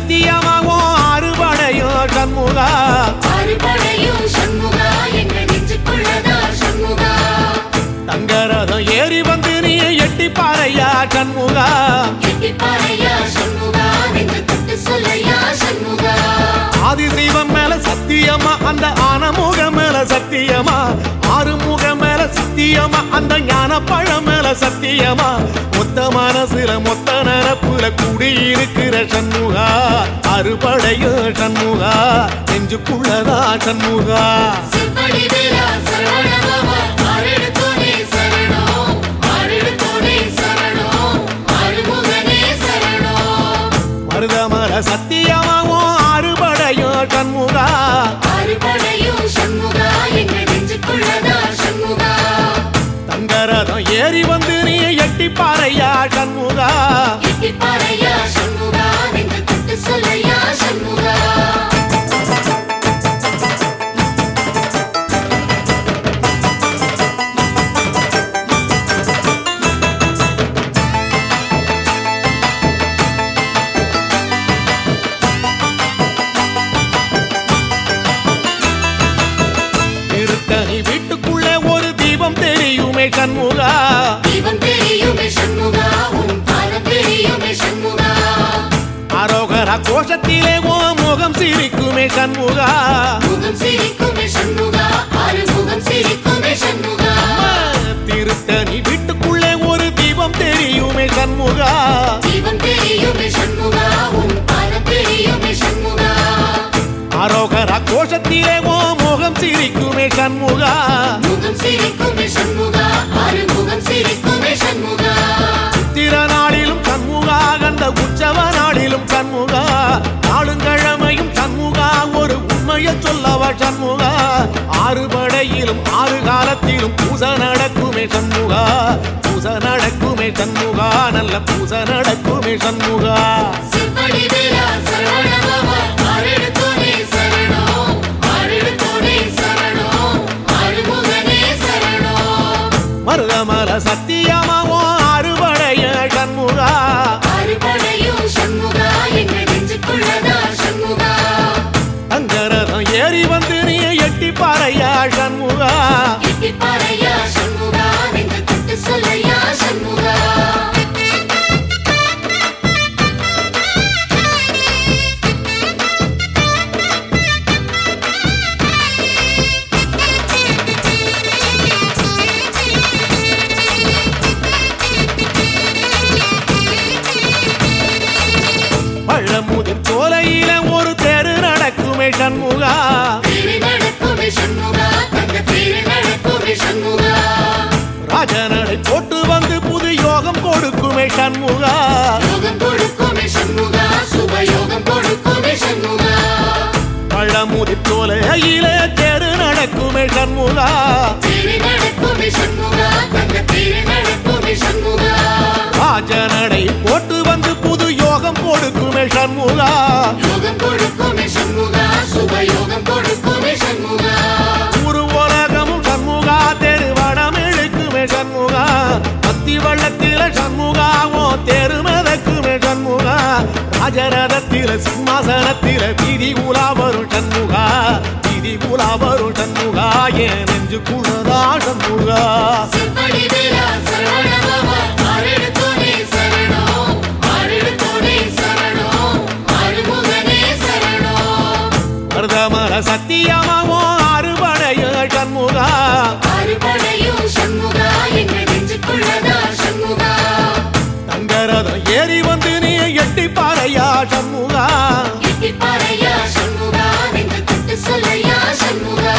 சத்தியமாகும் அறுபடையும் சண்முகா அறுபடையும் சண்முகா எங்கள் நெஞ்சுக்குள்ளதா சண்முகா தங்கரதம் ஏறி வந்து நீ எட்டி பாறையா சண்முகா எட்டிப்பாறையா சண்முகா நெஞ்சு தொட்டு சொல்லையா சண்முகா ஆதிசைவம் மேல சத்தியமா அந்த ஆனமுகம் மேல சத்தியமா ஆறுமுகம் மேல சத்தியமா அந்த ஞான பழம் மேல சத்தியமா மொத்த மனசுல மொத்த நரப்புல குடியிருக்கிற சண்முகா அறுபடையும் சண்முகா நெஞ்சுக்குள்ளதா சண்முகா செவ்வடி வேலா சரவண பவா ஆறெடுத்தோனே சரணம் ஆறெடுத்தோனே சரணம் ஆறுமுகனே சரணம் மருதமர சத்தியமாவும் அறுபடையும் சண்முகா அறுபடையும் சண்முகா எங்கள் நெஞ்சுக்குள்ளதா சண்முகா தங்கரதம் ஏறி வந்து நீ எட்டி பாறையா சண்முகா எட்டிப்பாறையா சண்முகா நெஞ்சு தொட்டு சொல்லையா சண்முகா திருத்தணி வீட்டுக்குள்ளே ஒரு தீபம் தெரியுமே சண்முகா தீபம் தெரியுமே சண்முகா உன் பாதம் தெரியுமே சண்முகா அரோகர கோஷத்திலே ஓ முகம் சிரிக்குமே சண்முகா முகம் சிரிக்குமே சண்முகா ஆறு முகம் சிரிக்குமே சண்முகா திருத்தணி வீட்டுக்குள்ளே ஒரு தீபம் தெரியுமே சண்முகா தீபம் தெரியுமே சண்முகா உன் பாதம் தெரியுமே சண்முகா அரோகர கோஷத்திலே ஓ முகம் சிரிக்குமே சண்முகா முகம் சிரிக்குமே சண்முகா ஆறு முகம் சிரிக்குமே சண்முகா சித்திர நாளிலும் சண்முகா கண்ட உற்சவ நாளிலும் சண்முகா நாளுங்கிழமையும் சண்முகா ஒரு உண்மையை சொல்லவா சண்முகா ஆறு படையிலும் ஆறு காலத்திலும் பூச நடக்குமே சண்முகா பூச நடக்குமே சண்முகா நல்ல பூச நடக்குமே சண்முகா செவ்வடி வேலா சரவண பவா ஆறெடுத்தோனே சரணம் ஆறெடுத்தோனே சரணம் ஆறுமுகனே சரணம் மருதமர சத்தியமாவோ அறுபடைய சண்முகா அறுபடையும் சண்முகா எங்கள் நெஞ்சுக்குள்ளதா சண்முகா தங்கரதம் ஏறி வந்து நீ எட்டி பாறையா சண்முகா எட்டிப்பாறையா சண்முகா நெஞ்சு தொட்டு சொல்லையா சண்முகா பழமுதிர் சோலையில ஒரு தெரு நடக்குமே சண்முகா தேரு நடக்குமே சண்முகா தங்க தேரு நடக்குமே சண்முகா ராஜனடை போட்டு வந்து புது யோகம் கொடுக்குமே சண்முகா யோகம் கொடுக்குமே சண்முகா சுபயோகம் கொடுக்குமே சண்முகா பழமுதிர் சோலையில தெரு நடக்குமே சண்முகா தேரு நடக்குமே சண்முகா தங்க தேரு நடக்குமே சண்முகா ராஜனடை போட்டு வந்து புது யோகம் கொடுக்குமே சண்முகா யோகம் கொடுக்குமே சண்முகா சுபயோகம் கொடுக்குமே சண்முகா ஒரு உலகமும் சண்முகா தெருவடம் இழுக்குமே சண்முகா பத்தி வள்ளத்தில சண்முகாவோ தெரு மிதக்குமே சண்முகா ராஜரதத்தில சிம்மாசனத்தில வீதி உலா வரும் சண்முகா வீதி உலா வரும் சண்முகா என் நெஞ்சு குளதா சண்முகா செவ்வடி வேலா சரவண பவா ஆறெடுத்தோனே சரணம் ஆறெடுத்தோனே சரணம் ஆறுமுகனே சரணம் மருதமர சத்தியமாவோ அறுபடைய சண்முகா அறுபடையும் சண்முகா எங்கள் நெஞ்சுக்குள்ளதா சண்முகா தங்கரதம் ஏறி வந்து நீ எட்டி பாறையா சண்முகா எட்டிப்பாறையா சண்முகா நெஞ்சு தொட்டு சொல்லையா சண்முகா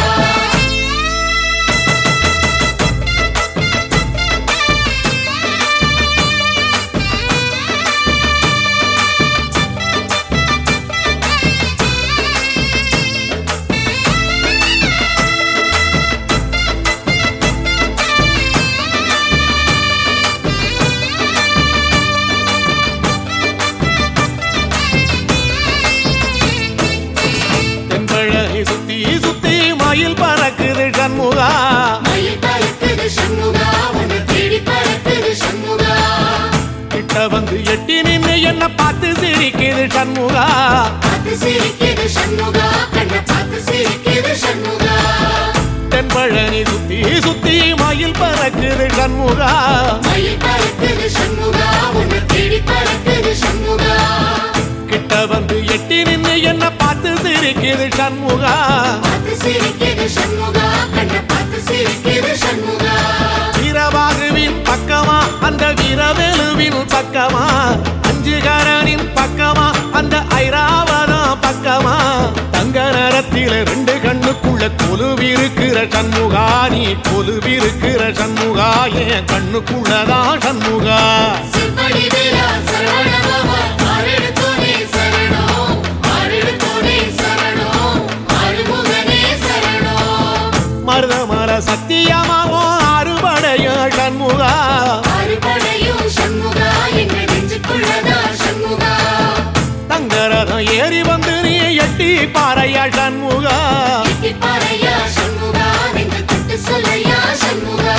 பார்த்து சிரிக்குது சண்முகா பார்த்து சிரிக்குது சண்முகா கண்ணை பார்த்து சிரிக்குது சண்முகா தென்பழனி சுத்தி சுத்தி மயில் பறக்குது சண்முகா மயில் பறக்குது சண்முகா உன்னை தேடி பறக்குது சண்முகா கிட்ட வந்து எட்டி நின்னு என்ன பார்த்து சிரிக்குது சண்முகா பார்த்து சிரிக்குது சண்முகா கண்ணை பார்த்து சிரிக்குது சண்முகா வீரபாகுவின் பக்கமா அந்த வீரவேலுவின் பக்கமா அஞ்சுகரனின் பக்கமா அந்த ஐராவதம் பக்கமா தங்க நேரத்தில ரெண்டு கண்ணுக்குள்ள கொலுவிருக்கிற சண்முகா நீ கொலுவிருக்கிற சண்முகா என் கண்ணுக்குள்ளதான் சண்முகா சிற்படி வேலா சரவணபவா ஆறெடுத்தோனே சரணம் ஆறெடுத்தோனே சரணம் ஆறுமுகனே சரணம் மருத மர சத்தியமாவோ அறுபடைய சண்முகா அறுபடையும் சண்முகா எங்க நெஞ்சுக்குள்ளதா சண்முகா தங்கரதம் ஏறி வந்து நீ எட்டி பாறையா சண்முகா எட்டி பாறையா சண்முகா நெஞ்சு தொட்டு சொல்லையா சண்முகா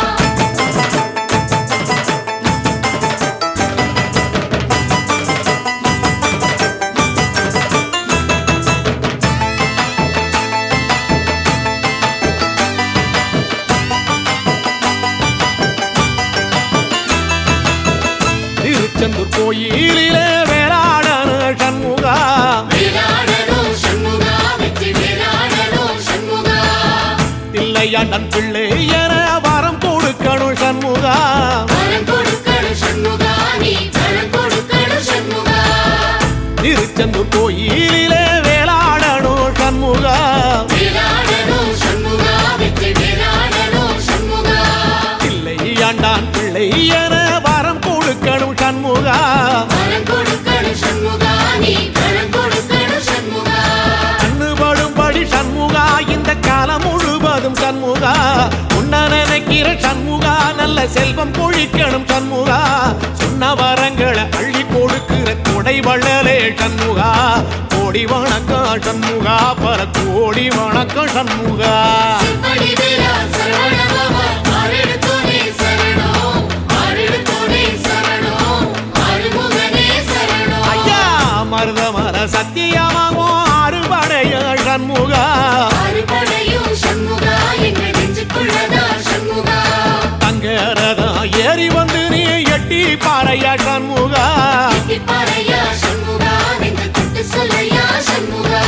திருச்செந்தூர் கோயிலிலே வேளாடன சண்முகா வேலாடணும் சண்முகா வெற்றி வேலாடணும் சண்முகா தில்லையாண்டன் பிள்ளை என வரம் கொடுக்கணும் சண்முகா வரம் கொடுக்கணும் சண்முகா நீ வரம் கொடுக்கணும் சண்முகா திருச்செந்தூர் கோயிலிலே வேளாடணும் சண்முகா வேலாடணும் சண்முகா வெற்றி வேலாடணும் சண்முகா தில்லையாண்டான் பிள்ளை என வரம் கொடுக்கணும் சண்முகா வரம் கொடுக்கணும் சண்முகா நீ வரம் கொடுக்கணும் சண்முகா கண்ணுபடும்படி சண்முகா இந்த காலம் முழுவதும் சண்முகா உன்ன நினைக்கிற சண்முகா நல்ல செல்வம் பொழிக்கணும் சண்முகா சொன்ன வரங்களை அள்ளி கொடுக்கிற கொடை வள்ளலே சண்முகா கோடி வணக்கம் சண்முகா பல கோடி வணக்கம் சண்முகா சிற்படி வேலா சரவணபவா ஆறெடுத்தோனே சரணம் ஆறெடுத்தோனே சரணம் ஆறுமுகனே சரணம் ஐயா மருத மர சத்தியமாகும் அறுபடைய சண்முகா அறுபடையும் சண்முகா எங்க நெஞ்சுக்குள்ளதா சண்முகா தங்க ரதம் ஏறி வந்து நீ எட்டி பாறையா சண்முகா எட்டி பாறையா சண்முகா நெஞ்சு தொட்டு சொல்லையா சண்முகா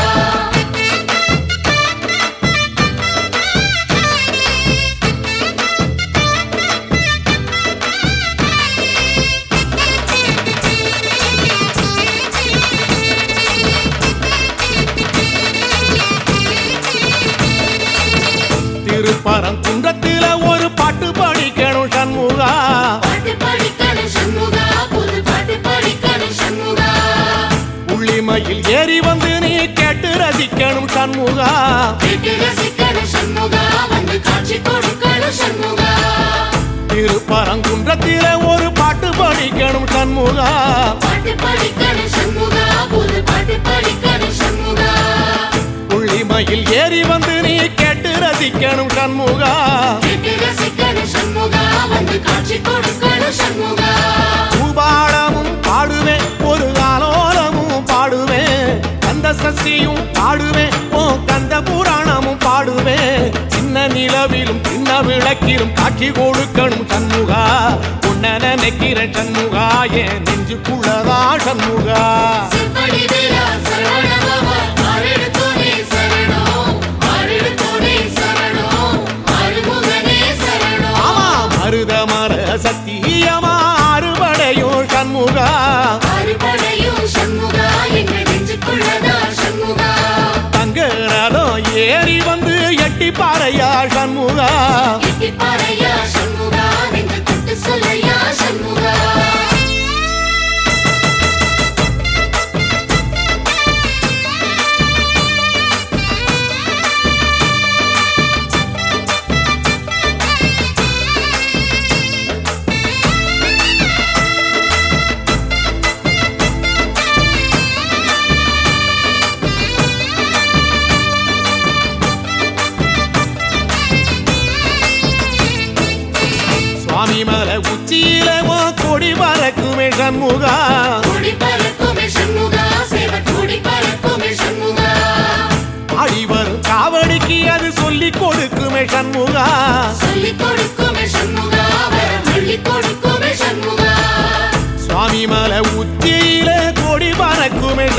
திருப்பரங்குன்றத்தில ஒரு பாட்டு படிக்கணும் சண்முகா பாட்டு படிக்கணும் சண்முகா புது பாட்டு படிக்கணும் சண்முகா உள்ளிமையில் ஏறி வந்து நீ கேட்டு ரசிக்கணும் சண்முகா கேட்டு ரசிக்கணும் சண்முகா வந்து காட்சி கொடுக்கணும் சண்முகா திருப்பரங்குன்றத்தில ஒரு பாட்டு படிக்கணும் சண்முகா பாட்டு படிக்கணும் சண்முகா புது பாட்டு படிக்கணும் சண்முகா உள்ளிமையில் ஏறி வந்து நீ கேட்டு ரசிக்கணும் சண்முகா கேட்டு ரசிக்கணும் சண்முகா வந்து காட்சி கொடுக்கணும் சண்முகா பூபாடமும் பாடுவேன் ஒரு காலோலமும் பாடுவேன் கந்த சஷ்டியும் பாடுவேன் ஓ கந்த புராணமும் பாடுவேன் சின்ன நிலவிலும் சின்ன விளக்கிலும் காட்சி கொடுக்கணும் சண்முகா உன்ன நினைக்கிற சண்முகா என் நெஞ்சுக்குள்ளதா சண்முகா சிற்படி வேலா சரவணபவா ஆறெடுத்தோனே சரணம் ஆறெடுத்தோனே சரணம் ஆறுமுகனே சரணம் ஆமா மருத மர சத்தியமா அறுபடையும் சண்முகா அறுபடையும் சண்முகா எங்க நெஞ்சுக்குள்ளதா சண்முகா தங்க ரதம் ஏறி வந்து எட்டி பாறையா சண்முகா எட்டி பாறையா சண்முகா நெஞ்சு தொட்டு சொல்லையா சண்முகா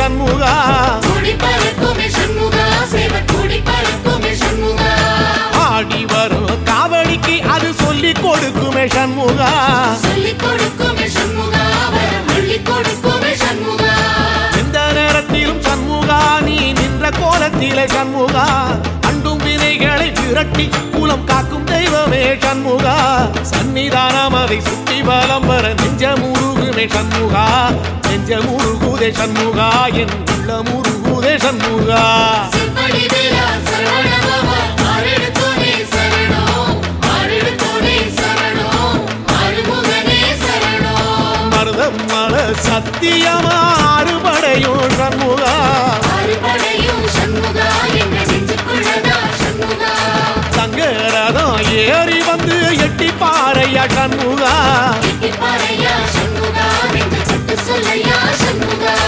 சண்முகா கூடி பறக்குமே சண்முகா சேவ கூடி பறக்குமே சண்முகா ஆடி வரும் காவடிக்கு அது சொல்லி கொடுக்குமே சண்முகா சொல்லிக் கொடுக்குமே சண்முகா வரம் அள்ளிக் கொடுக்குமே சண்முகா எந்த நேரத்திலும் சண்முகா நீ நின்ற கோலத்திலே சண்முகா அண்டும் வினைகளை விரட்டி குலம் காக்கும் தெய்வமே சண்முகா சன்னிதானம் அதை சுற்றி பலம் வர நெஞ்ச முருகுமே சண்முகா நெஞ்ச முருகுதே சண்முகா என் உள்ள முருகுதே சண்முகா செப்படி வேலா சரவண பவா ஆரெடுத்தோனே சரணம் ஆரெடுத்தோனே சரணம் ஆறுமுகனே சரணம் மருதம் மல சத்தியமா அறுபடையும் சண்முகா அறுபடையும் சண்முகா என்ற நெஞ்சுக்குள்ளதா சண்முகா தங்கரதம் ஏறி வந்து எட்டி பாறையா சண்முகா எட்டிப்பாறையா சண்முகா நெஞ்சு தொட்டு சொல்லையா சண்முகா